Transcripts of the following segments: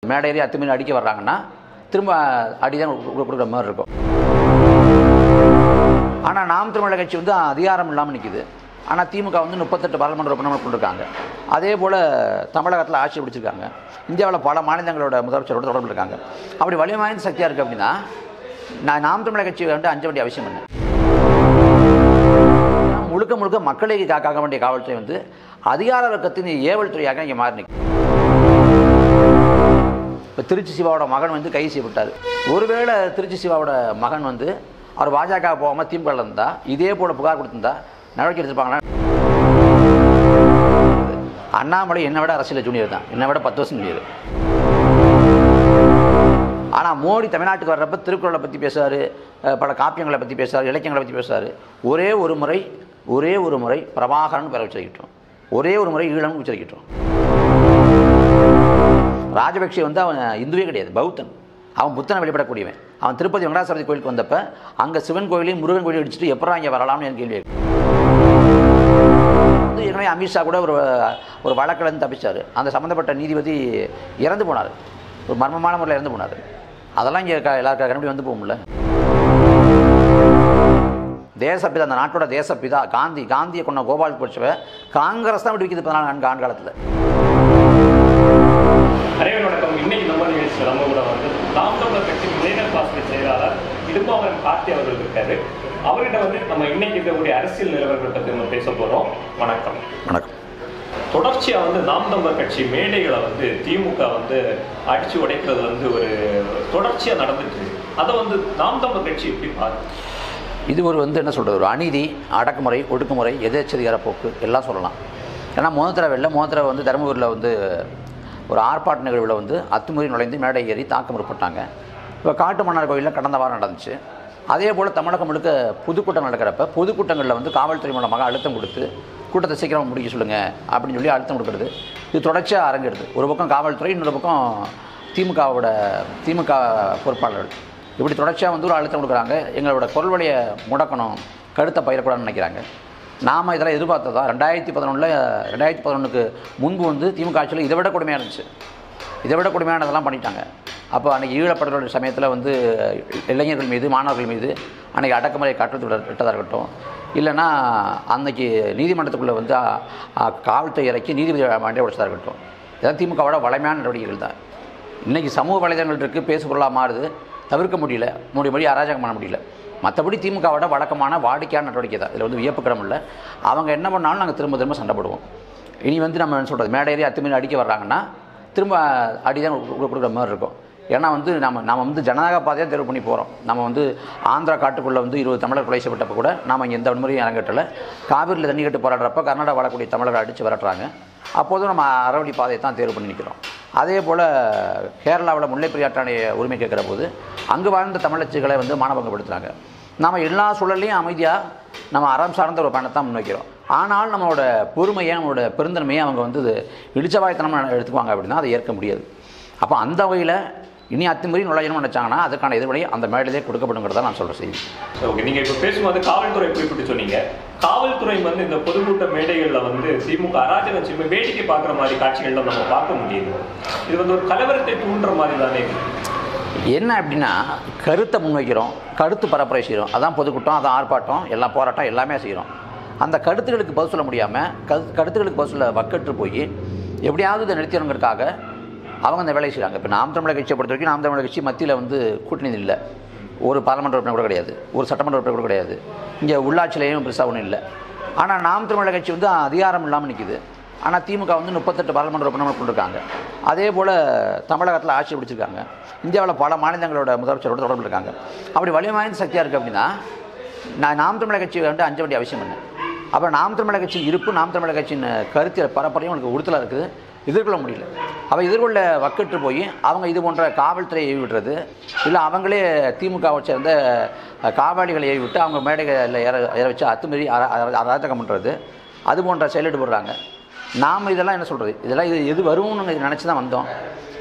மேடையிலே அத்துமீறி அடிக்க வர்றாங்கன்னா திரும்ப அடி தான் கொடுக்குற மாதிரி இருக்கும் ஆனால் நாம் தமிழர் கட்சி வந்து அதிகாரம் இல்லாமல் நிற்கிது ஆனால் திமுக வந்து முப்பத்தெட்டு பாராளுமன்ற உறுப்பினர்கள் கொண்டிருக்காங்க அதே போல் தமிழகத்தில் ஆட்சி பிடிச்சிருக்காங்க இந்தியாவில் பல மாநிலங்களோட முதலமைச்சரோட தொடர்பு இருக்காங்க அப்படி வலிமை வாய்ந்த சக்தியாக இருக்குது அப்படின்னா நான் நாம் தமிழர் கட்சி வந்து அஞ்ச வேண்டிய அவசியம் என்ன முழுக்க முழுக்க மக்களை காக்க வேண்டிய காவல்துறை வந்து அதிகார வர்க்கத்தின் ஏவல் துறையாக இங்கே மாறி நிற்கும் இப்போ திருச்சி சிவாவோட மகன் வந்து கைது செய்யப்பட்டார் ஒருவேளை திருச்சி சிவாவோட மகன் வந்து அவர் பாஜக போகாமல் திமுக இருந்தா இதே போல் புகார் கொடுத்திருந்தா நடவடிக்கை எடுத்திருப்பாங்களா அண்ணாமலை என்னை விட அரசியல் ஜூனியர் தான் என்னை விட பத்து வருஷம் ஜூனியர் ஆனால் மோடி தமிழ்நாட்டுக்கு வர்றப்ப திருக்குறளை பற்றி பேசுவார் பல காப்பியங்களை பற்றி பேசுவார் இலக்கியங்களை பற்றி பேசுவார் ஒரே ஒரு முறை ஒரே ஒரு முறை பிரபாகரன் பேர உச்சரிக்கிட்டோம் ஒரே ஒரு முறை ஈழம்னு உச்சரிக்கிட்டோம் ராஜபக்ஷே வந்து அவன் இந்துவே கிடையாது பௌத்தன் அவன் புத்தனை வெளிப்படக்கூடியவன் அவன் திருப்பதி வெங்கடாசரதி கோயிலுக்கு வந்தப்ப அங்கே சிவன் கோயிலையும் முருகன் கோயிலையும் அடிச்சுட்டு எப்படா இங்கே வரலாம்னு எனக்கு கேள்வி கேட்கும். வந்து ஏற்கனவே அமித்ஷா கூட ஒரு ஒரு வழக்கிலேருந்து தப்பிச்சார் அந்த சம்மந்தப்பட்ட நீதிபதி இறந்து போனார் ஒரு மர்மமான முறையில் இறந்து போனார் அதெல்லாம் இங்கே எல்லாருக்கும் கண்டுபிடி வந்து போகும்ல தேசப்பிதா அந்த நாட்டோட தேசப்பிதா காந்தி காந்தியை கொண்ட கோபால் கோட்சவை காங்கிரஸ் தான் விடுவிக்குது பதினாலு நான்கு ஆண்டு காலத்தில் அனைவரும் வணக்கம் இன்னைக்கு நம்ம நிகழ்ச்சியில் நம்ம கூட வந்து நாம் தமிழர் கட்சி இளைஞர் பாசன செயலாளர் இடும்பாவரம் கார்த்தி அவர்கள் இருக்காரு அவர்கிட்ட வந்து நம்ம இன்னைக்கு இருக்கக்கூடிய அரசியல் நிலவரங்களை பற்றி நம்ம பேச போறோம் வணக்கம் வணக்கம் தொடர்ச்சியா வந்து நாம் தமிழர் கட்சி மேடைகளை வந்து திமுக வந்து அடிச்சு உடைக்கிறது வந்து ஒரு தொடர்ச்சியா நடந்துட்டு இருக்கு. அதை வந்து நாம் தமிழர் கட்சி எப்படி பாருங்க இது ஒரு வந்து என்ன சொல்கிறது ஒரு அநீதி அடக்குமுறை ஒடுக்குமுறை எதேச்சதிகார போக்கு எல்லாம் சொல்லலாம் ஏன்னா முதல் தடவை இல்லை முதல் தடவை வந்து தருமபுரியில் வந்து ஒரு ஆர்ப்பாட்ட நிகழ்வில் வந்து அத்துமீறி நுழைந்து மேடை ஏறி தாக்க முற்பட்டாங்க இப்போ காட்டு மன்னார் கோயிலில் கடந்த வாரம் நடந்துச்சு அதே போல் தமிழகம் முழுக்க பொதுக்கூட்டம் நடக்கிறப்ப பொதுக்கூட்டங்களில் வந்து காவல்துறை மூலமாக அழுத்தம் கொடுத்து கூட்டத்தை சீக்கிரமாக முடிக்க சொல்லுங்கள் அப்படின்னு சொல்லி அழுத்தம் கொடுக்குறது இது தொடர்ச்சியாக அரங்கேறுது ஒரு பக்கம் காவல்துறை இன்னொரு பக்கம் திமுகவோட திமுக பொறுப்பாளர்கள் இப்படி தொடர்ச்சியாக வந்து ஒரு அழுத்தம் கொடுக்குறாங்க எங்களோட குரல் வழியை முடக்கணும் கழுத்தை பயிரக்கூடாதுன்னு நினைக்கிறாங்க நாம் இதெல்லாம் எதிர்பார்த்ததா ரெண்டாயிரத்தி பதினொன்றில் ரெண்டாயிரத்தி பதினொன்றுக்கு முன்பு வந்து திமுக ஆட்சியில் இதை விட கொடுமையாக இருந்துச்சு இதை விட கொடுமையானதெல்லாம் பண்ணிட்டாங்க அப்போ அன்றைக்கி ஈழப்படுற சமயத்தில் வந்து இளைஞர்கள் மீது மாணவர்கள் மீது அன்றைக்கி அடக்குமுறை கட்டத்து விட்டதாக இருக்கட்டும் இல்லைன்னா அன்னைக்கு நீதிமன்றத்துக்குள்ளே வந்து அ, அ, காவல்துறை இறக்கி நீதிபதி மண்டை உடைச்சதாக இருக்கட்டும் இதெல்லாம் திமுகவோட வளமையான நடவடிக்கைகள் தான் இன்றைக்கி சமூக வலைதளங்கள் இருக்குது பேசு பொருளாக மாறுது தவிர்க்க முடியல மூடி மொழி அராஜகம் பண்ண முடியல மற்றபடி திமுகவோட வழக்கமான வாடிக்கையான நடவடிக்கை தான் இதில் வந்து வியப்புக்கிடம் இல்லை அவங்க என்ன பண்ணாலும் நாங்கள் திரும்ப திரும்ப சண்டை போடுவோம் இனி வந்து நம்ம என்ன சொல்கிறது மேடையேறி அத்துமீறி அடிக்க வர்றாங்கன்னா திரும்ப அடி தான் கொடுக்குற மாதிரி இருக்கும் ஏன்னா வந்து நம்ம நம்ம வந்து ஜனநாயக பாதையாக தேர்வு பண்ணி போகிறோம் நம்ம வந்து ஆந்திரா காட்டுக்குள்ளே வந்து இருபது தமிழர் கொலை செய்யப்பட்டப்ப கூட நாம் இங்கே எந்த வன்முறையும் இறங்கட்டல காவிரியில் தண்ணி கட்டு போராடுறப்ப கர்நாடகா வாழக்கூடிய தமிழர்கள் அடித்து விரட்டுறாங்க அப்போதும் நம்ம அறவழி பாதையை தான் தேர்வு பண்ணி நிற்கிறோம் அதே போல் கேரளாவில் முல்லை பெரியாற்றாடைய உரிமை கேட்குற போது அங்கு வாழ்ந்த தமிழச்சிகளை வந்து மானபங்கப்படுத்துகிறாங்க நம்ம எல்லா சூழல்லையும் அமைதியாக நம்ம அறம் சார்ந்த ஒரு பயணத்தை தான் முன்வைக்கிறோம் ஆனால் நம்மளோட பொறுமையை நம்மளோட பெருந்தன்மையை அவங்க வந்து இது இடிச்சவாயத்தனம் எடுத்துக்குவாங்க அப்படின்னா அதை ஏற்க முடியாது அப்போ அந்த வகையில் இனி அத்துமுறை நுழையணும்னு நினச்சாங்கன்னா அதுக்கான எதிர்வழி அந்த மேடையிலே கொடுக்கப்படுங்கிறத நான் சொல்கிற செய்தி ஓகே நீங்க இப்ப பேசும்போது காவல்துறை குறிப்பிட்டு சொன்னீங்க காவல்துறை வந்து இந்த பொதுக்கூட்ட மேடைகள்ல வந்து திமுக அராஜகம் செய்யும் வேடிக்கை பார்க்குற மாதிரி காட்சிகள்ல நம்ம பார்க்க முடியுது இது வந்து ஒரு கலவரத்தை தூண்டுற மாதிரி தானே என்ன அப்படின்னா கருத்தை முன்வைக்கிறோம் கருத்து பரப்புரை செய்கிறோம் அதான் பொதுக்கூட்டம் அதான் ஆர்ப்பாட்டம் எல்லாம் போராட்டம் எல்லாமே செய்கிறோம் அந்த கருத்துக்களுக்கு பதில் சொல்ல முடியாமல் கரு கருத்துக்களுக்கு பதில் சொல்ல வக்கற்று போய் எப்படியாவது இதை நிறுத்திடணுங்கிறதுக்காக அவங்க அந்த வேலையை செய்கிறாங்க இப்போ நாம் தமிழர் கட்சியை பொறுத்த வரைக்கும் நாம் தமிழர் கட்சி மத்தியில் வந்து கூட்டணி இல்லை ஒரு பாராளுமன்ற உறுப்பினர் கூட கிடையாது ஒரு சட்டமன்ற உறுப்பினர் கூட கிடையாது இங்கே உள்ளாட்சியிலையும் பெருசாக ஒன்றும் இல்லை ஆனால் நாம் தமிழர் கட்சி வந்து அதிகாரம் இல்லாமல் நிற்கிது ஆனால் திமுக வந்து முப்பத்தெட்டு பாராளுமன்ற உறுப்பினர்கள் கொண்டிருக்காங்க அதே போல் தமிழகத்தில் ஆட்சி பிடிச்சிருக்காங்க இந்தியாவில் பல மாநிலங்களோட முதலமைச்சரோட தொடர்பு இருக்காங்க அப்படி வலிமை வாய்ந்த சக்தியாக இருக்குது அப்படின்னா நான் நாம் தமிழர் கட்சி வந்து அஞ்ச வேண்டிய அவசியம் என்ன அப்போ நாம் தமிழர் கட்சி இருப்பு நாம் தமிழர் கட்சியின் கருத்தியல் பரப்பரையும் உங்களுக்கு உறுத்தலாக இருக்குது எதிர்கொள்ள முடியல அவ எதிர்கொள்ள வக்கற்று போய் அவங்க இது போன்ற காவல்துறையை ஏவி விடுறது இல்லை அவங்களே திமுகவை சேர்ந்த அஹ், காவாளிகளை ஏவி விட்டு அவங்க மேடைகளில் ஏற ஏற வச்சு அத்துமீறி அர- அர- அராஜகம் பண்ணுறது அது போன்ற செயலிட்டு போடுறாங்க நாம் இதெல்லாம் என்ன சொல்கிறது இதெல்லாம் இது எது வரும்னு நினச்சி தான் வந்தோம்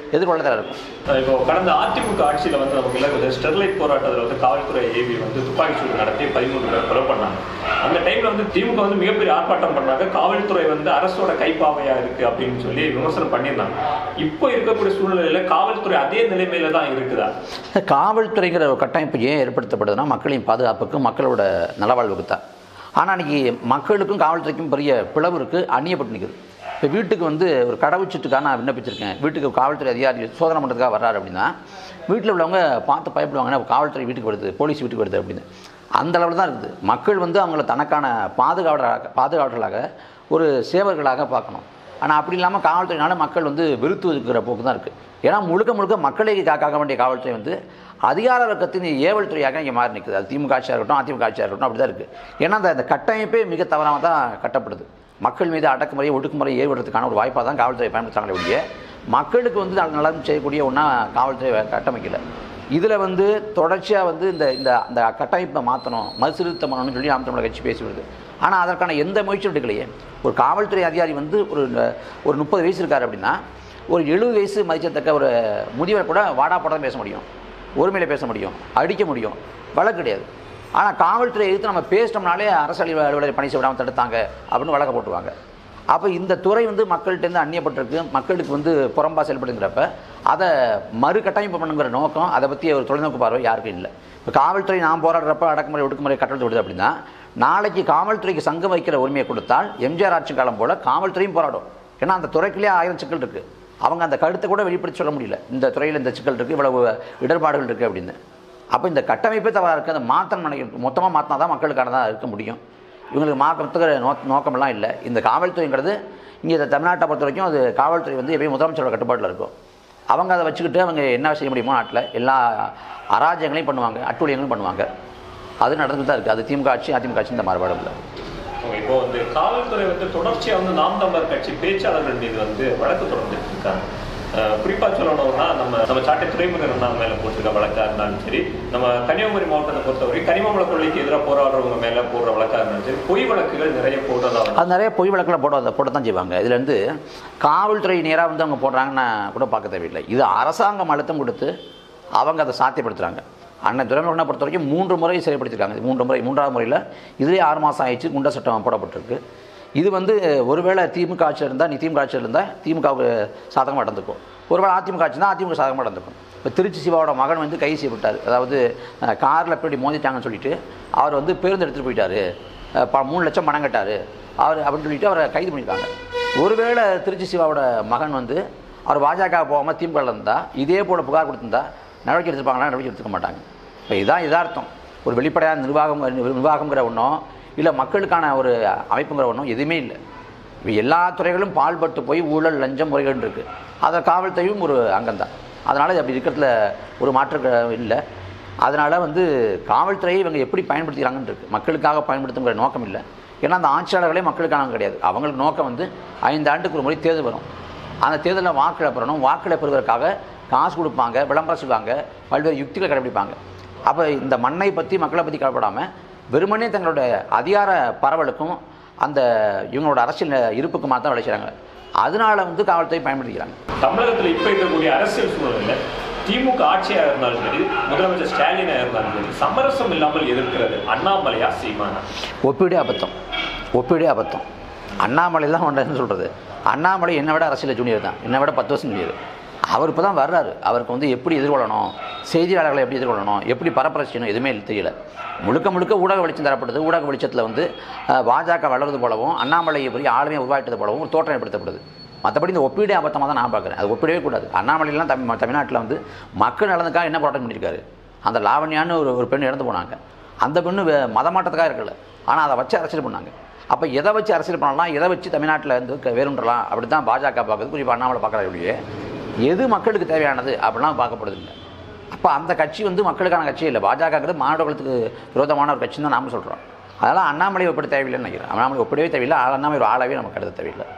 எதிர்கொள்ள தான் இருக்கும் இப்போ கடந்த அதிமுக ஆட்சியில வந்து நமக்கு இல்லை இந்த ஸ்டெர்லைட் போராட்டத்தில் வந்து காவல்துறை ஏவி வந்து துப்பாக்கி சூடு நடத்தி பதிமூணு பேர் கொலை பண்ணாங்க அந்த டைம்ல வந்து திமுக வந்து மிகப்பெரிய ஆர்ப்பாட்டம் பண்ணாங்க காவல்துறை வந்து அரசோட கைப்பாவையா இருக்கு அப்படின்னு சொல்லி விமர்சனம் பண்ணியிருந்தாங்க இப்போ இருக்கக்கூடிய சூழ்நிலையில காவல்துறை அதே நிலைமையில தான் இருக்குதா காவல்துறைங்கிற ஒரு கட்டமைப்பு ஏன் ஏற்படுத்தப்படுதுன்னா மக்களின் பாதுகாப்புக்கு மக்களோட நலவாழ்வுக்கு தான் ஆனால் அன்றைக்கி மக்களுக்கும் காவல்துறைக்கும் பெரிய பிளவு இருக்குது அந்நியப்பட்டு நிற்குது இப்போ வீட்டுக்கு வந்து ஒரு கடவுச்சீட்டுக்காக நான் விண்ணப்பிச்சிருக்கேன் வீட்டுக்கு காவல்துறை அதிகாரி சோதனை பண்ணுறதுக்காக வர்றாரு அப்படின்னா வீட்டில் உள்ளவங்க பார்த்து பயப்படுவாங்கன்னா காவல்துறை வீட்டுக்கு வருது போலீஸ் வீட்டுக்கு வருது அப்படின்னு அந்த அளவில் தான் இருக்குது மக்கள் வந்து அவங்கள தனக்கான பாதுகாவலராக பாதுகாவலர்களாக ஒரு சேவர்களாக பார்க்கணும் ஆனால் அப்படி இல்லாமல் காவல்துறையினால மக்கள் வந்து வெறுத்து இருக்கிற போக்கு தான் இருக்குது ஏன்னா முழுக்க முழுக்க மக்களை காக்க வேண்டிய காவல்துறை வந்து அதிகார வர்க்கத்தின் ஏவல் துறையாக இங்கே மாறி நிற்குது அது திமுக ஆட்சியாக இருக்கட்டும் அதிமுக ஆட்சியாக இருக்கட்டும் அப்படி தான் இருக்குது ஏன்னா அந்த அந்த கட்டமைப்பே மிக தவறாக தான் கட்டப்படுது மக்கள் மீது அடக்குமுறை ஒடுக்குமுறை ஏற்படுறதுக்கான ஒரு வாய்ப்பாக தான் காவல்துறை பயன்படுத்துகிறாங்களே ஒழிய மக்களுக்கு வந்து அது நலம் செய்யக்கூடிய ஒன்றா காவல்துறை கட்டமைக்கல இதில் வந்து தொடர்ச்சியாக வந்து இந்த இந்த அந்த கட்டமைப்பை மாற்றணும் மறுசீர்திருத்தம் பண்ணணும்னு சொல்லி நாம் தமிழர் கட்சி பேசி வருது ஆனால் அதற்கான எந்த முயற்சியும் எடுக்கலையே ஒரு காவல்துறை அதிகாரி வந்து ஒரு ஒரு முப்பது வயசு இருக்கார் அப்படின்னா ஒரு எழுபது வயசு மதிக்கத்தக்க ஒரு முதியவர் கூட வாடா படம் பேச முடியும் ஒருமையில பேச முடியும் அடிக்க முடியும் வழக்கு கிடையாது ஆனால் காவல்துறை எதிர்த்து நம்ம பேசிட்டோம்னாலே அரசு அலுவலர் அலுவலரை பணி செய்ய விடாமல் தடுத்தாங்க அப்படின்னு வழக்க போட்டுருவாங்க அப்போ இந்த துறை வந்து மக்கள்கிட்டேருந்து அந்நியப்பட்டிருக்கு மக்களுக்கு வந்து புறம்பா செயல்படுங்கிறப்ப அதை மறு கட்டமைப்பு பண்ணுங்கிற நோக்கம் அதை பற்றி ஒரு தொலைநோக்கு பார்வை யாருக்கும் இல்லை இப்போ காவல்துறை நான் போராடுறப்ப அடக்குமுறை ஒடுக்குமுறை கட்டளை விடுது அப்படின்னா நாளைக்கு காவல்துறைக்கு சங்கம் வைக்கிற உரிமையை கொடுத்தால் எம்ஜிஆர் ஆட்சி காலம் போல் காவல்துறையும் போராடும் ஏன்னா அந்த துறைக்குள்ளேயே ஆயிரம் சிக்கல் இருக்குது அவங்க அந்த கருத்தை கூட வெளிப்படுத்தி சொல்ல முடியல இந்த துறையில் இந்த சிக்கல் இருக்குது இவ்வளவு இடர்பாடுகள் இருக்குது அப்படின்னு அப்போ இந்த கட்டமைப்பே தவறாக இருக்குது அதை மாற்றம் நினைக்க மொத்தமாக மாற்றினா தான் மக்களுக்கானதாக இருக்க முடியும் இவங்களுக்கு மாற்றத்துக்கு நோ நோக்கமெல்லாம் இல்லை இந்த காவல்துறைங்கிறது இங்கே இந்த தமிழ்நாட்டை பொறுத்த வரைக்கும் அது காவல்துறை வந்து எப்பயும் முதலமைச்சரோட கட்டுப்பாட்டில் இருக்கும் அவங்க அதை வச்சுக்கிட்டு அவங்க என்ன செய்ய முடியுமோ நாட்டில் எல்லா அராஜகங்களையும் பண்ணுவாங்க அட்டூழியங்களையும் பண்ணுவாங்க அது நடந்துட்டு தான் இருக்குது அது திமுக ஆட்சி அதிமுக ஆட்சி இந்த மாறுபாடு இல்லை இப்போ வந்து காவல்துறை வந்து தொடர்ச்சியா வந்து நாம் தமிழர் கட்சி பேச்சாளர்கள் மீது வந்து வழக்கு தொடர்ந்துட்டு இருக்காங்க அஹ் குறிப்பா சொல்லணும்னா நம்ம நம்ம சாட்டை துறைமுக அண்ணா மேல போட்டிருக்க வழக்கா இருந்தாலும் சரி நம்ம கன்னியாகுமரி மாவட்டத்தை பொறுத்தவரை கனிம வள கொள்ளைக்கு எதிராக போராடுறவங்க மேல போடுற வழக்கா இருந்தாலும் சரி பொய் வழக்குகள் நிறைய போடுறதா வந்து அது நிறைய பொய் வழக்கில் போட போட தான் செய்வாங்க இதுலேருந்து காவல்துறை நேராக வந்து அவங்க போடுறாங்கன்னு கூட பார்க்க தேவையில்லை இது அரசாங்கம் அழுத்தம் கொடுத்து அவங்க அதை சாத்தியப்படுத்துகிறாங்க அண்ணன் துறைமுகனை பொறுத்த வரைக்கும் மூன்று முறை சிறைப்படுத்திருக்காங்க இது மூன்று முறை மூன்றாவது முறையில் இதுலேயே ஆறு மாதம் ஆயிடுச்சு குண்ட சட்டம் போடப்பட்டிருக்கு இது வந்து ஒருவேளை திமுக ஆட்சியில் இருந்தால் நீ திமுக ஆட்சியில் இருந்தால் திமுகவுக்கு சாதகமாக நடந்துக்கும் ஒருவேளை அதிமுக ஆட்சி தான் அதிமுக சாதகமாக நடந்துக்கும் இப்போ திருச்சி சிவாவோட மகன் வந்து கைது செய்யப்பட்டார் அதாவது காரில் எப்படி மோதிட்டாங்கன்னு சொல்லிட்டு அவர் வந்து பேருந்து எடுத்துகிட்டு போயிட்டாரு அஹ் ப- மூணு லட்சம் பணம் கட்டார் அவர் அப்படின்னு சொல்லிட்டு அவரை கைது பண்ணியிருக்காங்க ஒருவேளை திருச்சி சிவாவோட மகன் வந்து அவர் பாஜக போகாமல் திமுகவில் இருந்தால் இதே போல் புகார் கொடுத்திருந்தா நடவடிக்கை எடுத்துப்பாங்களா நடவடிக்கை எடுத்துக்க மாட்டாங்க இப்போ இதுதான் யதார்த்தம் ஒரு வெளிப்படையான நிர்வாகம் நிர்வாகங்கிற ஒன்றும் இல்லை மக்களுக்கான ஒரு அமைப்புங்கிற ஒன்றும் எதுவுமே இல்லை இப்போ எல்லா துறைகளும் பால்பட்டு போய் ஊழல் லஞ்சம் முறைகள் இருக்குது அதை காவல்துறையும் ஒரு அங்கம் தான் அதனால் அப்படி இருக்கிறதுல ஒரு மாற்று க- இல்லை அதனால் வந்து காவல்துறையை இவங்க எப்படி பயன்படுத்திக்கிறாங்கன்னு இருக்குது மக்களுக்காக பயன்படுத்துங்கிற நோக்கம் இல்லை ஏன்னா அந்த ஆட்சியாளர்களே மக்களுக்கான கிடையாது அவங்களுக்கு நோக்கம் வந்து ஐந்து ஆண்டுக்கு ஒரு முறை தேர்தல் வரும் அந்த தேர்தலில் வாக்களை பெறணும் வாக்களை பெறுவதற்காக காசு கொடுப்பாங்க விளம்பரம் செய்வாங்க பல்வேறு யுக்திகளை கடைபிடிப்பாங்க அப்போ இந்த மண்ணை பற்றி மக்களை பற்றி கவலைப்படாமல் வெறுமனே தங்களோட அதிகார பரவலுக்கும் அந்த இவங்களோட அரசியல் இருப்புக்குமா தான் விளைச்சாங்க அதனால வந்து காவல்துறை பயன்படுத்திக்கிறாங்க தமிழகத்துல இப்ப இருக்கக்கூடிய அரசியல் சூழ்நிலையில திமுக ஆட்சியா இருந்தாலும் சரி முதலமைச்சர் ஸ்டாலினா இருந்தாலும் சரி சமரசம் இல்லாமல் எதிர்க்கிறது அண்ணாமலையா சீமானா ஒப்பீடே அபத்தம் ஒப்பீடே அபத்தம் அண்ணாமலை தான் ஒன்றுன்னு சொல்கிறது அண்ணாமலை என்னை விட அரசியல் ஜூனியர் தான் என்னை விட பத்து வருஷம் ஜூனியர் அவர் இப்போ தான் வர்றாரு அவருக்கு வந்து எப்படி எதிர்கொள்ளணும் செய்தியாளர்களை எப்படி எதிர்கொள்ளணும் எப்படி பரப்புரை செய்யணும் எதுவுமே தெரியல முழுக்க முழுக்க ஊடக வெளிச்சம் தரப்படுது ஊடக வெளிச்சத்தில் வந்து அஹ், பாஜக வளர்றது போலவும் அண்ணாமலையை பெரிய ஆளுமையை உருவாக்கிட்டது போலவும் ஒரு தோற்றம் ஏற்படுத்தப்படுது மற்றபடி இந்த ஒப்பீடே அபத்தமாக தான் நான் பார்க்குறேன் அது ஒப்பிடவே கூடாது அண்ணாமலையெல்லாம் தமிழ் தமிழ்நாட்டில் வந்து மக்கள் நலனுக்காக என்ன போராட்டம் பண்ணியிருக்காரு அந்த லாவண்யான்னு ஒரு ஒரு பெண் இறந்து போனாங்க அந்த பெண்ணு வே- மதமாட்டத்துக்காக இருக்கல ஆனால் அதை வச்சு அரசியல் பண்ணாங்க அப்போ எதை வச்சு அரசியல் பண்ணலாம் எதை வச்சு தமிழ்நாட்டில் வந்து க- வேறுன்றலாம் அப்படி தான் பாஜக பார்க்குது குறிப்பாக அண்ணாமலை பார்க்குறாரு ஒழிய எது மக்களுக்கு தேவையானது அப்படிலாம் பார்க்கப்படுது இல்லை அப்போ அந்த கட்சி வந்து மக்களுக்கான கட்சி இல்லை பாஜகங்கிறது மாநில குலத்துக்கு விரோதமான ஒரு கட்சின்னு தான் நாம சொல்கிறோம் அதனால் அண்ணாமலை ஒப்பிட தேவையில்லைன்னு நினைக்கிறேன் அண்ணாமலை ஒப்பிடவே தேவையில்லை ஆள் அண்ணாமலை ஒரு ஆளாவே நமக்கு கருத தேவையில்லை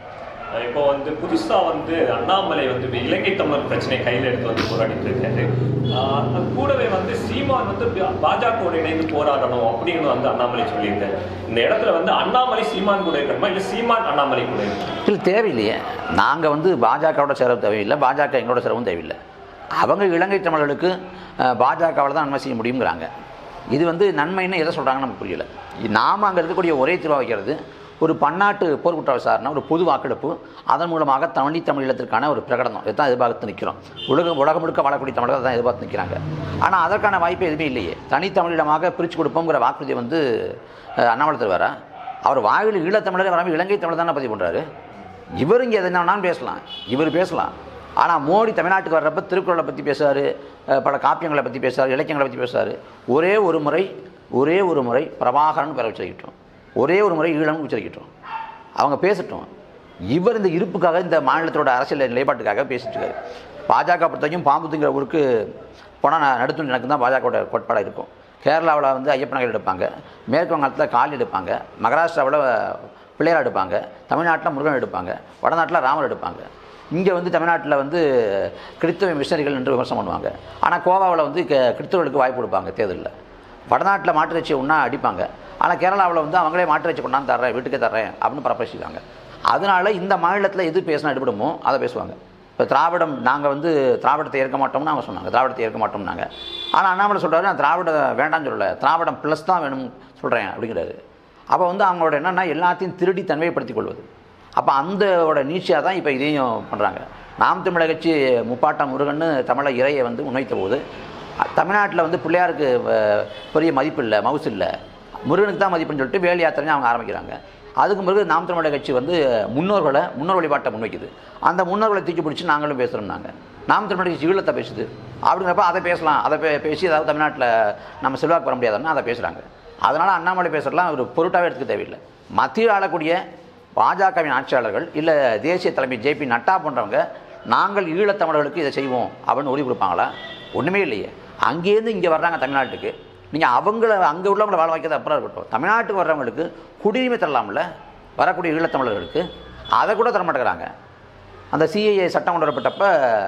அஹ் இப்போ வந்து புதுசா வந்து அண்ணாமலை வந்து இப்ப இலங்கை தமிழர் பிரச்சனை கையில எடுத்து வந்து போராடிட்டு இருக்காரு ஆஹ் அது கூடவே வந்து சீமான் வந்து பாஜகவோட இணைந்து போராடணும் அப்படின்னு வந்து அண்ணாமலை சொல்லியிருக்காரு இந்த இடத்துல வந்து அண்ணாமலை சீமான் கூட இருக்கணுமா இல்ல சீமான் அண்ணாமலை கூட இருக்கணுமா இல்லை தேவையில்லையே நாங்கள் வந்து பாஜகவோட சேர தேவையில்லை பாஜக எங்களோட சேரவும் தேவையில்லை அவங்க இலங்கை தமிழர்களுக்கு பாஜகவில் தான் நன்மை செய்ய முடியுங்கிறாங்க இது வந்து நன்மைன்னு எதை சொல்கிறாங்கன்னு நமக்கு புரியல நாம் அங்கே இருக்கக்கூடிய ஒரே தீர்வாக வைக்கிறது ஒரு பன்னாட்டு போர்க்குற்ற விசாரணை ஒரு பொது வாக்கெடுப்பு அதன் மூலமாக தமிழ் தமிழீழத்திற்கான ஒரு பிரகடனம் இதுதான் எதிர்பார்த்து நிற்கிறோம் உலகம் உலகம் முழுக்க வாழக்கூடிய தமிழர்கள் தான் எதிர்பார்த்து நிற்கிறாங்க ஆனால் அதற்கான வாய்ப்பு எதுவுமே இல்லையே தனித்தமிழீழமாக பிரித்து கொடுப்போங்கிற வாக்குறுதியை வந்து அஹ், அண்ணாமலை தருவாரா அவர் வாயில் ஈழத்தமிழரே வராமல் இலங்கை தமிழர் தானே பதிவு பண்ணுறாரு இவர் இங்கே எது வேணாலும் பேசலாம் இவர் பேசலாம் ஆனால் மோடி தமிழ்நாட்டுக்கு வர்றப்ப திருக்குறளை பற்றி பேசுவார் பல காப்பியங்களை பற்றி பேசுவார் இலக்கியங்களை பற்றி பேசுவார் ஒரே ஒரு முறை ஒரே ஒரு முறை பிரபாகரன் பெற உச்சரிக்கட்டும் ஒரே ஒரு முறை ஈழம் உச்சரிக்கட்டும் அவங்க பேசட்டும் இவர் இந்த இருப்புக்காக இந்த மாநிலத்தோட அரசியல் நிலைப்பாட்டுக்காக பேசிட்டு இருக்காரு பாஜக பொறுத்தவரைக்கும் பாம்புத்துங்கிற ஊருக்கு போனால் நான் நடுத்து எனக்கு தான் பாஜகவோட கோட்பாடாக இருக்கும் கேரளாவில் வந்து ஐயப்ப நகர் எடுப்பாங்க மேற்கு வங்காளத்தில் காளி எடுப்பாங்க மகாராஷ்டிராவில் பிள்ளையார் எடுப்பாங்க தமிழ்நாட்டில் முருகன் எடுப்பாங்க வடநாட்டில் ராமர் எடுப்பாங்க இங்கே வந்து தமிழ்நாட்டில் வந்து கிறிஸ்தவ மிஷனரிகள் என்று விமர்சனம் பண்ணுவாங்க ஆனால் கோவாவில் வந்து க- கிறிஸ்தவர்களுக்கு வாய்ப்பு கொடுப்பாங்க தேர்தலில் வடநாட்டில் மாட்டு வச்சியை ஒன்றா அடிப்பாங்க ஆனால் கேரளாவில் வந்து அவங்களே மாட்டு வச்சு கொண்டாந்து தர்றேன் வீட்டுக்கே தர்றேன் அப்படின்னு பரப்பசிக்காங்க அதனால இந்த மாநிலத்தில் எது பேசினா எடுபடுமோ அதை பேசுவாங்க இப்போ திராவிடம் நாங்கள் வந்து திராவிடத்தை ஏற்க மாட்டோம்னு அவங்க சொன்னாங்க திராவிடத்தை ஏற்க மாட்டோம்னாங்க ஆனால் அண்ணாமலை சொல்கிறாரு நான் திராவிட வேண்டாம்னு சொல்லலை திராவிடம் ப்ளஸ் தான் வேணும் சொல்கிறேன் அப்படிங்கிறாரு அப்போ வந்து அவங்களோட என்னென்னா எல்லாத்தையும் திருடி தன்மைப்படுத்திக் கொள்வது அப்போ அந்தோட நீட்சியாக தான் இப்போ இதையும் பண்ணுறாங்க நாம் தமிழக கட்சி முப்பாட்டம் முருகன்னு தமிழக இறையை வந்து முன்வைத்த போது அ- தமிழ்நாட்டில் வந்து பிள்ளையாருக்கு அஹ், பெரிய மதிப்பு இல்லை மவுசு இல்லை முருகனுக்கு தான் மதிப்புன்னு சொல்லிட்டு வேல் யாத்திரைன்னு அவங்க ஆரம்பிக்கிறாங்க அதுக்கு பிறகு நாம் தமிழக கட்சி வந்து முன்னோர்களை முன்னோர் வழிபாட்டை முன்வைக்குது அந்த முன்னோர்களை தூக்கி பிடிச்சி நாங்களும் பேசுகிறோம் நாங்கள் நாம் தமிழக கட்சி ஈழத்தை பேசுது அப்படிங்கிறப்ப அதை பேசலாம் அதை பே பேசி அதாவது தமிழ்நாட்டில் நம்ம செல்வாக்கு பெற முடியாதுன்னு அதை பேசுகிறாங்க அதனால் அண்ணாமலை பேசுறதுலாம் ஒரு பொருட்டாகவே எடுத்துக்க தேவையில்லை மத்தியில் ஆளக்கூடிய பாஜகவின் ஆட்சியாளர்கள் இல்லை தேசிய தலைமை ஜேபி நட்டா போன்றவங்க நாங்கள் ஈழத்தமிழர்களுக்கு இதை செய்வோம் அப்படின்னு உறுதி கொடுப்பாங்களா ஒன்றுமே இல்லையே அங்கேருந்து இங்கே வர்றாங்க தமிழ்நாட்டுக்கு நீங்கள் அவங்கள அங்கே உள்ளவங்களை வாழ வைக்கிறது அப்புறம் இருக்கட்டும் தமிழ்நாட்டுக்கு வர்றவங்களுக்கு குடியுரிமை தரலாம்ல வரக்கூடிய ஈழத்தமிழர்களுக்கு அதை கூட தர மாட்டேங்கிறாங்க அந்த சிஏஏ சட்டம் கொண்டு வரப்பட்டப்ப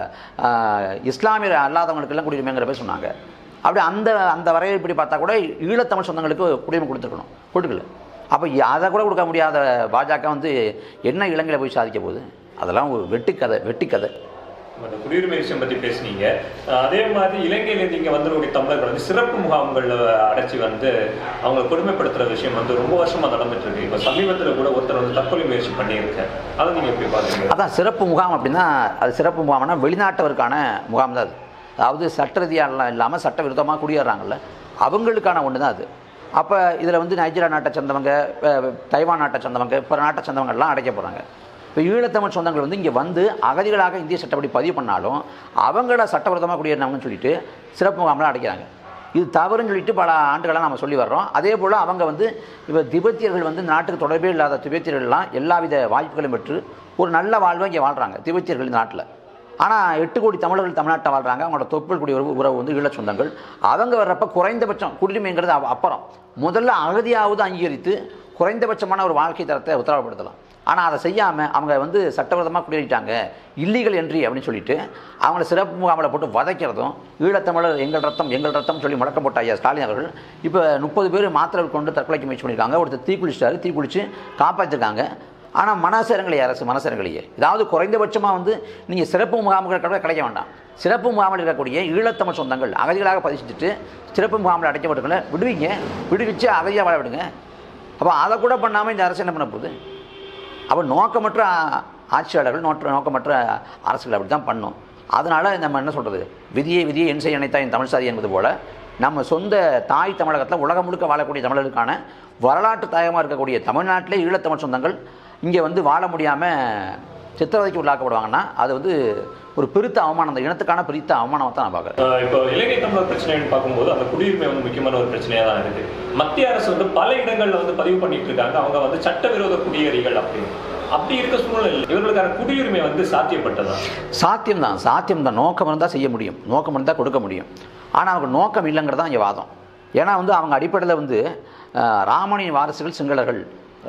ஆஹ், இஸ்லாமியர் அல்லாதவங்களுக்கெல்லாம் குடியுரிமைங்கிற பேர் சொன்னாங்க அப்படி அந்த அந்த வரையை இப்படி பார்த்தா கூட ஈழத்தமிழ் சொந்தங்களுக்கு குடியுரிமை கொடுத்துருக்கணும் கொடுக்கல அப்போ அதை கூட கொடுக்க முடியாத பாஜக வந்து என்ன இலங்கையில் போய் சாதிக்க போகுது அதெல்லாம் ஒரு வெட்டுக்கதை வெட்டிக்கதை அந்த குடியுரிமை விஷயம் பத்தி பேசுனீங்க அஹ் அதே மாதிரி இலங்கையில இருந்து இங்க வந்தவருடைய தமிழர்கள் வந்து சிறப்பு முகாம்கள்ல அடைச்சி வந்து அவங்களை கொடுமைப்படுத்துற விஷயம் வந்து ரொம்ப வருஷமா நடந்துட்டு இருக்கு இப்ப சமீபத்துல கூட ஒருத்தர் வந்து தற்கொலை முயற்சி பண்ணியிருக்காரு அதை நீங்க எப்படி பாக்குறீங்க அதான் சிறப்பு முகாம் அப்படின்னா அது சிறப்பு முகாம்னா வெளிநாட்டவருக்கான முகாம் தான் அது அதாவது சட்ட ரீதியாலாம் இல்லாமல் சட்ட விரோதமாக குடியேறாங்கல்ல அவங்களுக்கான ஒன்று தான் அது அப்போ இதில் வந்து நைஜீரியா நாட்டை சேர்ந்தவங்க அஹ், தைவான் நாட்டை சேர்ந்தவங்க பிற நாட்டை சேர்ந்தவங்கலாம் அடைக்க போகிறாங்க இப்போ ஈழத்தமிழ் சொந்தங்கள் வந்து இங்கே வந்து அகதிகளாக இந்திய சட்டப்படி பதிவு பண்ணாலும் அவங்கள சட்டவிரோதமாக குடியேறினவங்கன்னு சொல்லிட்டு சிறப்பு முகாம்லாம் அடைக்கிறாங்க இது தவறுன்னு சொல்லிட்டு பல ஆண்டுகளாக நம்ம சொல்லி வர்றோம் அதே போல் அவங்க வந்து இப்போ திபெத்தியர்கள் வந்து இந்த நாட்டுக்கு தொடர்பே இல்லாத திபெத்தியர்கள்லாம் எல்லாவித வாய்ப்புகளும் பெற்று ஒரு நல்ல வாழ்வை இங்கே வாழ்கிறாங்க திபெத்தியர்கள் இந்த நாட்டில் ஆனால் எட்டு கோடி தமிழர்கள் தமிழ்நாட்டில் வாழ்கிறாங்க அவங்களோட தொப்புள் குடி உறவு உறவு வந்து ஈழச் சொந்தங்கள் அவங்க வர்றப்ப குறைந்தபட்சம் குடியுரிமைங்கிறது அவ- அப்புறம் முதல்ல அகதியாவது அங்கீகரித்து குறைந்தபட்சமான ஒரு வாழ்க்கை தரத்தை உத்தரவாதப்படுத்தலாம் ஆனால் அதை செய்யாமல் அவங்க வந்து சட்டவிரோதமாக குடியேறிட்டாங்க இல்லீகல் என்ட்ரி அப்படின்னு சொல்லிட்டு அவங்கள சிறப்பு முகாமில் போட்டு வதைக்கிறதும் ஈழத்தமிழர் எங்கள் ரத்தம் எங்கள் ரத்தம் சொல்லி முழக்கம் போட்ட ஐயா ஸ்டாலின் அவர்கள் இப்போ முப்பது பேர் மாத்திரை கொண்டு தற்கொலைக்கு முயற்சி பண்ணியிருக்காங்க ஒருத்தர் தீ குளிச்சிட்டாரு தீ குளித்து காப்பாற்றிருக்காங்க ஆனால் மனசரங்களையே அரசு மனசரங்களையே ஏதாவது குறைந்தபட்சமாக வந்து நீங்கள் சிறப்பு முகாம்கள் கூட கிடைக்க வேண்டாம் சிறப்பு முகாமில் இருக்கக்கூடிய ஈழத்தமிழ் சொந்தங்கள் அகதிகளாக பதிச்சுட்டு சிறப்பு முகாமில் அடைக்கப்பட்டுகளை விடுவீங்க விடுவிச்சு அகதியாக வாழ விடுங்க அப்போ அதை கூட பண்ணாமல் இந்த அரசு என்ன பண்ண போகுது அப்போ நோக்கமற்ற ஆ- ஆட்சியாளர்கள் நோற்ற நோக்கமற்ற அரசுகள் அப்படி தான் பண்ணும் அதனால் நம்ம என்ன சொல்கிறது விதியை விதியை என் செய்ய நினைத்தா என் தமிழ் சாதி என்பது போல் நம்ம சொந்த தாய் தமிழகத்தில் உலகம் முழுக்க வாழக்கூடிய தமிழர்களுக்கான வரலாற்று தாயமாக இருக்கக்கூடிய தமிழ்நாட்டிலே ஈழத்தமிழ் சொந்தங்கள் இங்கே வந்து வாழ முடியாமல் சித்திரவதைக்கு உள்ளாக்கப்படுவாங்கன்னா அது வந்து ஒரு பெருத்த அவமானம் அந்த இனத்துக்கான பெருத்த அவமானமாக தான் நான் பார்க்குறேன் அஹ் இப்போ இலங்கை தமிழர் பிரச்சனைன்னு பார்க்கும்போது அந்த குடியுரிமை வந்து முக்கியமான ஒரு பிரச்சனையா தான் இருக்கு மத்திய அரசு வந்து பல இடங்கள்ல வந்து பதிவு பண்ணிட்டு இருக்காங்க அவங்க வந்து சட்டவிரோத குடியேறிகள் அப்படின்னு அப்படி இருக்க சூழ்நிலையில் இவர்களுக்கான குடியுரிமை வந்து சாத்தியப்பட்டதா சாத்தியம்தான் சாத்தியம்தான் நோக்கம் இருந்தால் செய்ய முடியும் நோக்கம் இருந்தால் கொடுக்க முடியும் ஆனால் அவங்க நோக்கம் இல்லைங்கிறது தான் இங்கே வாதம் ஏன்னா வந்து அவங்க அடிப்படையில் வந்து அஹ், ராமனின் வாரிசுகள் சிங்களர்கள்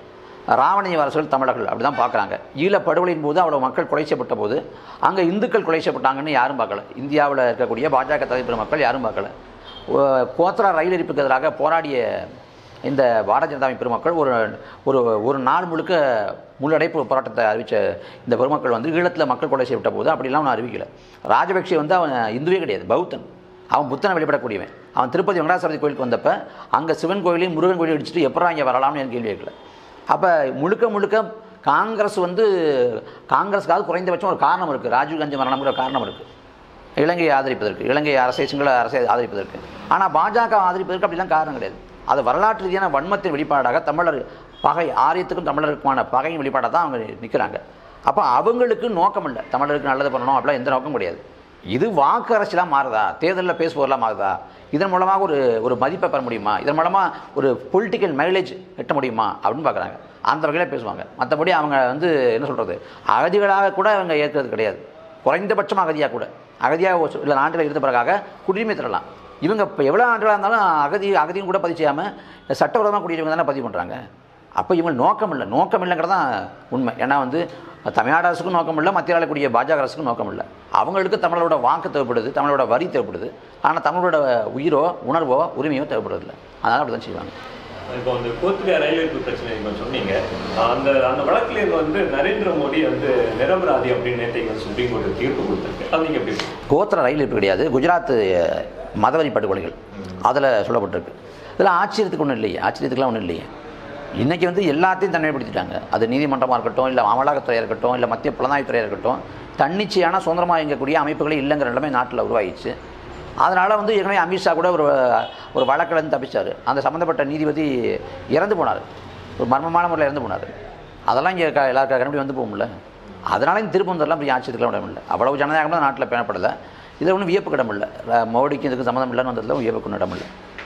ராவணிய அரசுகள் தமிழர்கள் அப்படி தான் பார்க்குறாங்க ஈழப் படுகொலையின் போது அவ்வளோ மக்கள் கொலை செய்யப்பட்ட போது அங்கே இந்துக்கள் கொலை செய்யப்பட்டாங்கன்னு யாரும் பார்க்கல இந்தியாவில் இருக்கக்கூடிய பாஜக தலைவர் மக்கள் யாரும் பார்க்கல ஓ- கோத்ரா ரயில் எரிப்புக்கு எதிராக போராடிய இந்த பாரதிய ஜனதாவின் பெருமக்கள் ஒரு ஒரு ஒரு நாள் முழுக்க முள்ளடைப்பு போராட்டத்தை அறிவித்த இந்த பெருமக்கள் வந்து ஈழத்தில் மக்கள் கொலை செய்யப்பட்ட போது அப்படிலாம் ஒன்றும் அறிவிக்கல ராஜபக்ஷே வந்து அவன் இந்துவே கிடையாது பௌத்தன் அவன் புத்தனை வெளிப்படக்கூடியவன் அவன் திருப்பதி வெங்கடாசரதி கோயிலுக்கு வந்தப்ப அங்கே சிவன் கோயிலையும் முருகன் கோயிலையும் இடிச்சிட்டு எப்படா இங்கே வரலாம்னு எனக்கு கேள்வி கேட்கல அப்போ முழுக்க முழுக்க காங்கிரஸ் வந்து காங்கிரஸுக்காவது குறைந்தபட்சம் ஒரு காரணம் இருக்குது ராஜீவ் காந்தி மரணம்ங்கிற காரணம் இருக்குது இலங்கையை ஆதரிப்பதற்கு இலங்கை அரசை சிங்கள அரசை ஆதரிப்பதற்கு ஆனால் பாஜக ஆதரிப்பதற்கு அப்படிலாம் காரணம் கிடையாது அது வரலாற்று ரீதியான வன்மத்தின் வெளிப்பாடாக தமிழர் பகை ஆரியத்துக்கும் தமிழருக்குமான பகையின் வெளிப்பாடாக தான் அவங்க நிற்கிறாங்க அப்போ அவங்களுக்கு நோக்கம் இல்லை தமிழருக்கு நல்லது பண்ணணும் அப்படிலாம் எந்த நோக்கம் கிடையாது இது வாக்கு அரசியலாக மாறுதா தேர்தலில் பேசுபவர்களாக மாறுதா இதன் மூலமாக ஒரு ஒரு மதிப்பை பெற முடியுமா இதன் மூலமாக ஒரு பொலிட்டிக்கல் மைலேஜ் எட்ட முடியுமா அப்படின்னு பார்க்குறாங்க அந்த வகையில் பேசுவாங்க மற்றபடி அவங்க வந்து என்ன சொல்கிறது அகதிகளாக கூட அவங்க ஏற்கிறது கிடையாது குறைந்தபட்சம் அகதியாக கூட அகதியாக ஒரு சில நாட்டில் இருந்த பிறகாக குடியுரிமை தரலாம் இவங்க இப்போ எவ்வளோ ஆண்டுகளாக இருந்தாலும் அகதி அகதியும் கூட பதிவு செய்யாமல் சட்டவிரோதமாக குடியுரிமை தானே பதிவு பண்ணுறாங்க அப்போ இவங்க நோக்கம் இல்லை நோக்கம் இல்லைங்கிறது தான் உண்மை ஏன்னா வந்து தமிழ்நாடு அரசுக்கும் நோக்கம் இல்லை மத்திய ஆளக்கூடிய பாஜக அரசுக்கும் நோக்கம் இல்லை அவங்களுக்கு தமிழோட வாக்கு தேவைப்படுது தமிழோட வரி தேவைப்படுது ஆனால் தமிழோட உயிரோ உணர்வோ உரிமையோ தேவைப்படுறதில்லை அதனால் அப்படி தான் செய்வாங்க இப்போ அந்த கோத்ரியா ரயில் எரிப்பு பிரச்சனை நீங்க சொன்னீங்க அந்த அந்த வழக்குல இருந்து வந்து நரேந்திர மோடி வந்து நிரபராதி அப்படின்னு நேற்று வந்து சுப்ரீம் கோர்ட் தீர்ப்பு கொடுத்துருக்கு அது நீங்க எப்படி கோத்திர ரயில் இருப்பு கிடையாது குஜராத் அஹ், மதவெறி படுகொலைகள் அதில் சொல்லப்பட்டிருக்கு இதில் ஆச்சரியத்துக்கு ஒன்றும் இல்லையே ஆச்சரியத்துக்குலாம் ஒன்றும் இல்லையே இன்றைக்கி வந்து எல்லாத்தையும் தனிமைப்படுத்திட்டாங்க அது நீதிமன்றமாக இருக்கட்டும் இல்லை அமலாக்கத்துறையாக இருக்கட்டும் இல்லை மத்திய புலனாய்வுத்துறையாக இருக்கட்டும் தன்னிச்சையான சுதந்திரமாக இயங்கக்கூடிய அமைப்புகளே இல்லைங்கிற நிலைமை நாட்டில் உருவாகிடுச்சு அதனால் வந்து ஏற்கனவே அமித்ஷா கூட ஒரு ஒரு வழக்கிலேருந்து தப்பிச்சார் அந்த சம்மந்தப்பட்ட நீதிபதி இறந்து போனார் ஒரு மர்மமான முறையில் இறந்து போனார் அதெல்லாம் இங்கே எல்லாருக்கும் கண்டுபிடி வந்து போகும்ல அதனால இந்த திருப்பம் தரலாம் பெரிய ஆட்சியத்துக்குலாம் இடம் இல்லை அவ்வளவு ஜனநாயகம் தான் நாட்டில் பேணப்படலை இதில் ஒன்றும் வியப்புக்கு இடம் இல்லை ர- மோடிக்கு இதுக்கு சம்மந்தம் இல்லைன்னு வந்ததில் வியப்புக்கு ஒன்றும் இடம் இல்லை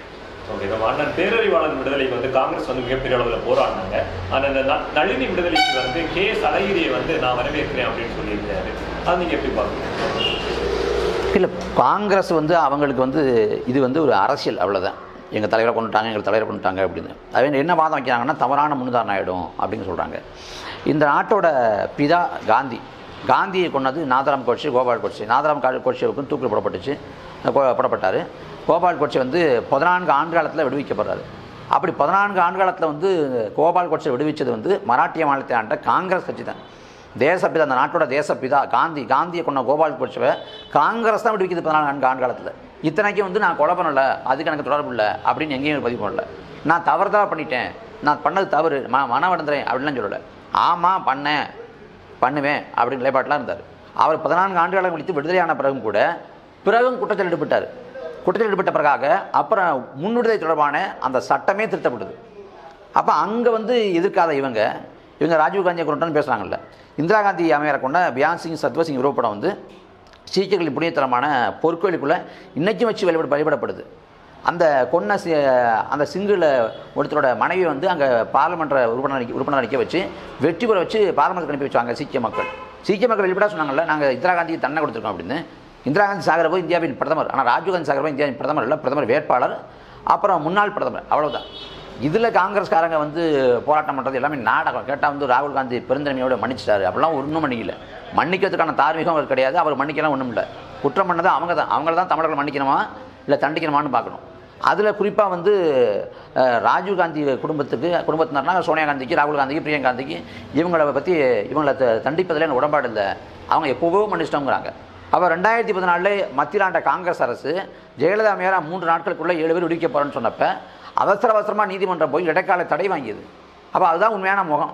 ஓகே நம்ம அண்ணன் பேரறிவாளன் விடுதலைக்கு வந்து காங்கிரஸ் வந்து மிகப்பெரிய அளவில் போராடினாங்க ஆனால் இந்த ந- நளினி விடுதலைக்கு வந்து கே எஸ் அழகிரியை வந்து நான் வரவேற்கிறேன் அப்படின்னு சொல்லியிருக்காரு அது நீங்க எப்படி பார்க்குறீங்க இல்லை காங்கிரஸ் வந்து அவங்களுக்கு வந்து இது வந்து ஒரு அரசியல் அவ்வளோதான் எங்கள் தலைவரை கொண்டுட்டாங்க எங்கள் தலைவரை கொண்டுட்டாங்க அப்படின்னு அவங்க என்ன வாதம் வைக்கிறாங்கன்னா தவறான முன்னுதாரணம் ஆகிடும் அப்படின்னு சொல்கிறாங்க இந்த நாட்டோட பிதா காந்தி காந்தியை கொண்டது நாதராம் கோட்சே கோபால் கோட்சே நாதராம் கா- கோட்சேவுக்கும் தூக்கில் போடப்பட்டுச்சு கோ- போடப்பட்டார் கோபால் கோட்சே வந்து பதினான்கு ஆண்டு காலத்தில் விடுவிக்கப்படுறாரு அப்படி பதினான்கு ஆண்டு காலத்தில் வந்து கோபால் கோட்சே விடுவிச்சது வந்து மராட்டிய மாநிலத்தை ஆண்ட காங்கிரஸ் கட்சி தான் தேசப்பிதா அந்த நாட்டோட தேசப்பிதா காந்தி காந்தியை கொண்ட கோபால் கோட்சவை காங்கிரஸ் தான் விடுவிக்குது பதினாலு நான்கு ஆண்டு காலத்தில் இத்தனைக்கும் வந்து நான் கொலை பண்ணல அதுக்கு எனக்கு தொடர்பு இல்லை அப்படின்னு எங்கேயும் பதிவு பண்ணல நான் தவறுதலாக பண்ணிட்டேன் நான் பண்ணது தவறு ம மன வடந்துறேன் அப்படின்லாம் சொல்லலை ஆமாம் பண்ணேன் பண்ணுவேன் அப்படின்னு நிலைப்பாட்டிலாம் இருந்தார் அவர் பதினான்கு ஆண்டுகளை முடித்து விடுதலையான பிறகும் கூட பிறகும் குற்றச்சாட்டு ஈடுபட்டார் குற்றச்சாட்டு ஈடுபட்ட பிறகாக அப்புறம் முன்விடுதலை தொடர்பான அந்த சட்டமே திருத்தப்பட்டது அப்போ அங்கே வந்து எதிர்க்காத இவங்க இவங்க ராஜீவ் காந்தியை கொண்டுன்னு பேசுகிறாங்கல்ல இந்திரா காந்தி அம்மையாரை கொண்ட பியான் சிங் சத்வசிங் உருவப்படம் வந்து சீக்கியர்களின் புண்ணியத்தலமான பொற்கோயிலுக்குள்ளே இன்றைக்கும் வச்சு வழிபட வழிபடப்படுது அந்த கொன்ன சி அந்த சிங்கில் ஒருத்தரோட மனைவி வந்து அங்கே பார்லமெண்ட்டை உறுப்பினர் அடிக்க- உறுப்பினர் அடிக்க வச்சு வெற்றி பெற வச்சு பார்லமெண்ட் அனுப்பி வச்சாங்க சீக்கிய மக்கள் சீக்கிய மக்கள் வெளிப்பட சொன்னாங்கல்ல நாங்கள் இந்திரா காந்திக்கு தண்டனை கொடுத்துருக்கோம் அப்படின்னு இந்திரா காந்தி சாகரபோ இந்தியாவின் பிரதமர் ஆனால் ராஜீவ் காந்தி சாகரபோ இந்தியாவின் பிரதமர் இல்லை பிரதமர் வேட்பாளர் அப்புறம் முன்னாள் பிரதமர் அவ்வளவுதான் இதில் காங்கிரஸ்காரங்க வந்து போராட்டம் பண்ணுறது எல்லாமே நாடகம் கேட்டால் வந்து ராகுல் காந்தி பெருந்தன்மையோட மன்னிச்சிட்டாரு அப்படிலாம் ஒன்றும் மன்னிக்கல மன்னிக்கிறதுக்கான தார்மீகம் அவர் கிடையாது அவர் மன்னிக்கலாம் ஒன்றும் இல்லை குற்றம் பண்ணது அவங்க தான் அவங்கள தான் தமிழர்கள் மன்னிக்கணுமா இல்லை தண்டிக்கணுமான்னு பார்க்கணும் அதில் குறிப்பாக வந்து அஹ், ராஜீவ் காந்தி குடும்பத்துக்கு குடும்பத்தினர்னா சோனியா காந்திக்கு ராகுல் காந்திக்கு பிரியங்கா காந்திக்கு இவங்களை பற்றி இவங்களை த- தண்டிப்பதில் எனக்கு உடன்பாடு இல்லை அவங்க எப்போவோ மன்னிச்சிட்டோங்கிறாங்க அப்போ ரெண்டாயிரத்தி பதினாலில் மத்தியில் ஆண்ட காங்கிரஸ் அரசு ஜெயலலிதா மேரா மூன்று நாட்களுக்குள்ளே ஏழு பேர் விடுவிக்க போகிறேன்னு சொன்னப்ப அவசர அவசரமாக நீதிமன்றம் போய் இடைக்கால தடை வாங்கியது அப்போ அதுதான் உண்மையான முகம்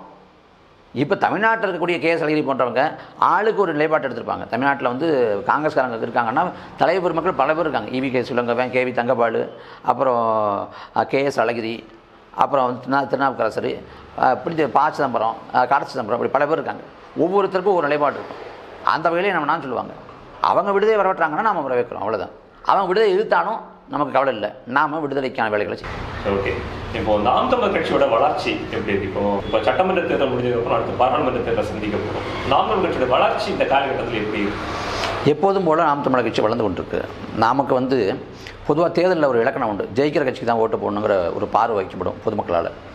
இப்போ தமிழ்நாட்டில் இருக்கக்கூடிய கேஎஸ் அழகிரி போன்றவங்க ஆளுக்கு ஒரு நிலைப்பாட்டு எடுத்திருப்பாங்க தமிழ்நாட்டில் வந்து காங்கிரஸ்காரங்க இருக்காங்கன்னா தலைவர் பெருமக்கள் பல பேர் இருக்காங்க இவி கே சுலங்கவன் கேவி தங்கபாலு அப்புறம் கேஎஸ் அழகிரி அப்புறம் வந்து திருநா திருநாவுக்கரசர் அஹ், இப்படி பா சிதம்பரம் அஹ், காட சிதம்பரம் இப்படி பல பேர் இருக்காங்க ஒவ்வொருத்தருக்கும் ஒரு நிலைப்பாடு இருக்கும் அந்த வகையிலே நம்ம நான் சொல்லுவாங்க அவங்க விடுதலை வரவட்டாங்கன்னா நாம் வரவேற்கிறோம் அவ்வளோதான் அவங்க விடுதலை எதிர்த்தாலும் நமக்கு கவலை இல்லை நாம் விடுதலைக்கான வேலைகளை செய்யணும் ஓகே இப்போ நாம் தமிழர் கட்சியோட வளர்ச்சி எப்படி இருக்கு இப்போ இப்போ சட்டமன்ற தேர்தல் முடிஞ்சதுக்கு அப்புறம் அடுத்து பாராளுமன்ற தேர்தல் சந்திக்க போறோம் நாம் தமிழர் கட்சியோட வளர்ச்சி இந்த காலகட்டத்தில் எப்படி இருக்கு எப்போதும் போல நாம் தமிழர் கட்சி வளர்ந்து கொண்டிருக்கு நமக்கு வந்து பொதுவாக தேர்தலில் ஒரு இலக்கணம் உண்டு ஜெயிக்கிற கட்சிக்கு தான் ஓட்டு போடணுங்கிற ஒரு பார்வை வைக்கப்படும் பொதுமக்களால்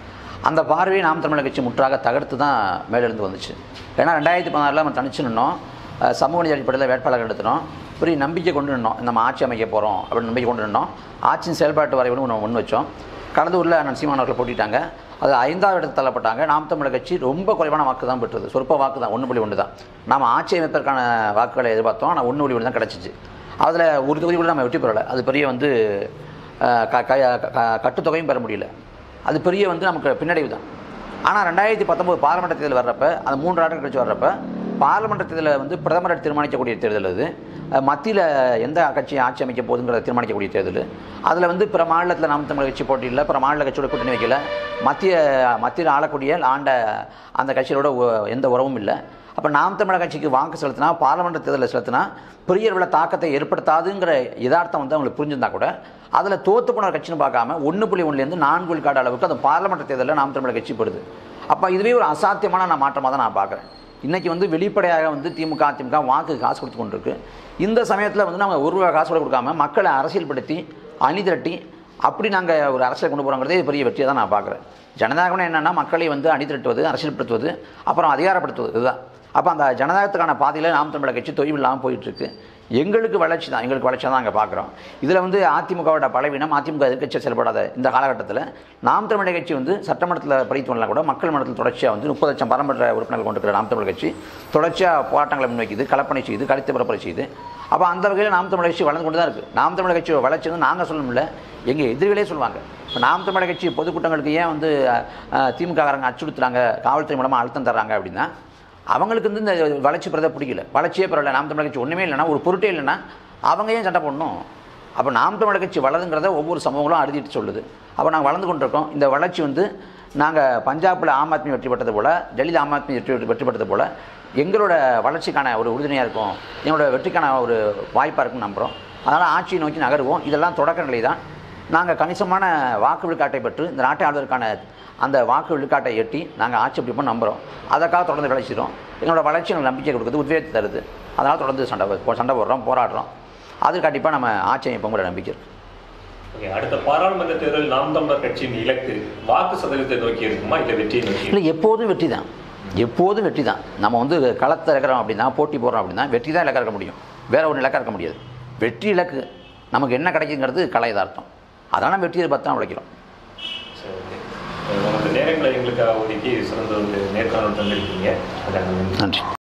அந்த பார்வையை நாம் தமிழர் கட்சி முற்றாக தகர்த்து தான் மேலிருந்து வந்துச்சு ஏன்னா ரெண்டாயிரத்தி பதினாறில் நம்ம தனிச்சு நின்னோம் அஹ் சமூக நீதி அடிப்படையில் வேட்பாளர்கள் எடுத்துனோம் பெரிய நம்பிக்கை கொண்டு நின்னோம் நம்ம ஆட்சி அமைக்க போகிறோம் அப்படின்னு நம்பிக்கை கொண்டு நின்னோம் ஆட்சியின் செயல்பாட்டு வரைவுன்னு ஒன்று முன் வச்சோம் கடந்த ஊரில் அண்ணன் சீமான் அவர்கள் போட்டிட்டாங்க அது ஐந்தாவது இடத்துக்கு தள்ளப்பட்டாங்க நாம் தமிழர் கட்சி ரொம்ப குறைவான வாக்கு தான் பெற்றது சொற்ப வாக்கு தான் ஒன்று புள்ளி ஒன்று தான் நாம் ஆட்சி அமைப்பதற்கான வாக்குகளை எதிர்பார்த்தோம் ஆனால் ஒன்று புள்ளி ஒன்று தான் கிடச்சிச்சு அதில் ஒரு தொகுதி கூட நம்ம வெற்றி பெறலை அது பெரிய வந்து அஹ், க க க- கட்டுத்தொகையும் பெற முடியல அது பெரிய வந்து நமக்கு பின்னடைவு தான் ஆனால் ரெண்டாயிரத்தி பத்தொம்போது பாராளுமன்ற தேர்தல் வர்றப்ப அந்த மூன்று ஆண்டுகள் கழிச்சு வர்றப்ப பாராளுமன்ற தேர்தலில் வந்து பிரதமரை தீர்மானிக்கக்கூடிய தேர்தல் அது மத்தியில் எந்த கட்சி ஆட்சி அமைக்க போகுதுங்கிறத தீர்மானிக்கக்கூடிய தேர்தல் அதில் வந்து பிற மாநிலத்தில் நாம் தமிழர் கட்சி போட்டியில் பிற மாநில கட்சியோட கூட்டணி வைக்கல மத்திய மத்தியில் ஆளக்கூடிய ஆண்ட அந்த கட்சியோட உ- எந்த உறவும் இல்லை அப்போ நாம் தமிழர் கட்சிக்கு வாக்கு செலுத்தினா பாராளுமன்ற தேர்தலில் செலுத்தினா பெரிய அளவில் தாக்கத்தை ஏற்படுத்தாதுங்கிற யதார்த்தம் வந்து அவங்களுக்கு புரிஞ்சிருந்தா கூட அதில் தோத்து போன கட்சின்னு பார்க்காம ஒன்று புள்ளி ஒன்றுலேருந்து நான்கு விழுக்காடு அளவுக்கு அந்த பாராளுமன்ற தேர்தலில் நாம் தமிழர் கட்சி பெறுது அப்போ இதுவே ஒரு அசாத்தியமான நான் மாற்றமாக தான் நான் பார்க்குறேன் இன்றைக்கி வந்து வெளிப்படையாக வந்து திமுக அதிமுக வாக்கு காசு கொடுத்து கொண்டிருக்கு இந்த சமயத்தில் வந்து நம்ம ஒரு ரூபா காசு கூட கொடுக்காம மக்களை அரசியல்படுத்தி அணி திரட்டி அப்படி நாங்கள் ஒரு அரசியல் கொண்டு போகிறோங்கிறதே பெரிய வெற்றியை தான் நான் பார்க்குறேன் ஜனநாயகம்னா என்னென்னா மக்களை வந்து அணி திரட்டுவது அரசியல்படுத்துவது அப்புறம் அதிகாரப்படுத்துவது இதுதான் அப்போ அந்த ஜனநாயகத்துக்கான பாதையில் நாம் தமிழர் கட்சி தொய்வு இல்லாமல் போயிட்டுருக்கு எங்களுக்கு வளர்ச்சி தான் எங்களுக்கு வளர்ச்சி தான் நாங்கள் பார்க்குறோம் இதில் வந்து அதிமுகவோட பலவீனம் அதிமுக எதிர்க்கட்சி செயல்படாத இந்த காலகட்டத்தில் நாம் தமிழர் கட்சி வந்து சட்டமன்றத்தில் படித்து வரலாம் கூட மக்கள் மன்றத்தில் தொடர்ச்சியாக வந்து முப்பது லட்சம் பாரம்பரிய உறுப்பினர்கள் கொண்டிருக்கிற நாம் தமிழர் கட்சி தொடர்ச்சியாக போராட்டங்களை முன்வைக்குது கலப்பணி செய்யுது கருத்து பரப்புரை செய்யுது அப்போ அந்த வகையில் நாம் தமிழர் கட்சி வளர்ந்து கொண்டு தான் இருக்குது நாம் தமிழர் கட்சி வளர்ச்சி வந்து நாங்கள் சொல்லணும்ல எங்கள் எதிரிகளே சொல்லுவாங்க இப்போ நாம் தமிழர் கட்சி பொதுக்கூட்டங்களுக்கு ஏன் வந்து திமுககாரங்க அச்சுறுத்துறாங்க காவல்துறை மூலமாக அழுத்தம் தர்றாங்க அப்படின்னா அவங்களுக்கு வந்து இந்த வளர்ச்சி பெறதை பிடிக்கல வளர்ச்சியே பரவாயில்ல நாம் தமிழர் கட்சி ஒன்றுமே இல்லைன்னா ஒரு பொருட்டே இல்லைன்னா அவங்க ஏன் சண்டை போடணும் அப்போ நாம் தமிழர் கட்சி வளருங்கிறத ஒவ்வொரு சமூகங்களும் அறுதிட்டு சொல்லுது அப்போ நாங்கள் வளர்ந்து கொண்டிருக்கோம் இந்த வளர்ச்சி வந்து நாங்கள் பஞ்சாபில் ஆம் ஆத்மி வெற்றி பெற்றது போல் டெல்லியில் ஆம் ஆத்மி வெற்றி வெற்றி பெற்றது போல் எங்களோட வளர்ச்சிக்கான ஒரு உறுதுணையாக இருக்கும் எங்களோட வெற்றிக்கான ஒரு வாய்ப்பாக இருக்குன்னு நம்புகிறோம் அதனால் ஆட்சியை நோக்கி நகருவோம் இதெல்லாம் தொடக்க நிலை தான் நாங்கள் கணிசமான வாக்கு விழுக்காட்டை பெற்று இந்த நாட்டை ஆளுவதற்கான அந்த வாக்கு விழுக்காட்டை எட்டி நாங்கள் ஆட்சி பிடிப்போம் நம்புகிறோம் அதற்காக தொடர்ந்து வளர்ச்சிடும் எங்களோட வளர்ச்சி எங்களுக்கு நம்பிக்கை கொடுக்குது உத்வேகத்தை தருது அதனால் தொடர்ந்து சண்டை போ- சண்டை போடுறோம் போராடுறோம் அது கண்டிப்பாக நம்ம ஆட்சி அமைப்போங்கிற நம்பிக்கை இருக்குது ஓகே அடுத்த பாராளுமன்ற தேர்தல் நாம் தமிழர் கட்சியின் இலக்கு வாக்கு சதவீதத்தை நோக்கி இருக்குமா இல்லை வெற்றியை நோக்கி இல்லை எப்போதும் வெற்றி தான் எப்போதும் வெற்றி தான் நம்ம வந்து களத்தில் இருக்கிறோம் அப்படின்னா போட்டி போடுறோம் அப்படின்னா வெற்றி தான் இலக்காக இருக்க முடியும் வேற ஒரு இலக்காக இருக்க முடியாது வெற்றி இலக்கு நமக்கு என்ன கிடைக்குங்கிறது கலை யதார்த்தம் அதனால் வெற்றியை பார்த்து தான் உழைக்கிறோம் சரி ஓகே உங்களோட நேரங்களை எங்களுக்காக ஒதுக்கி சிறந்த ஒரு நேர்காணல் தந்திருக்கீங்க அதற்கு நன்றி நன்றி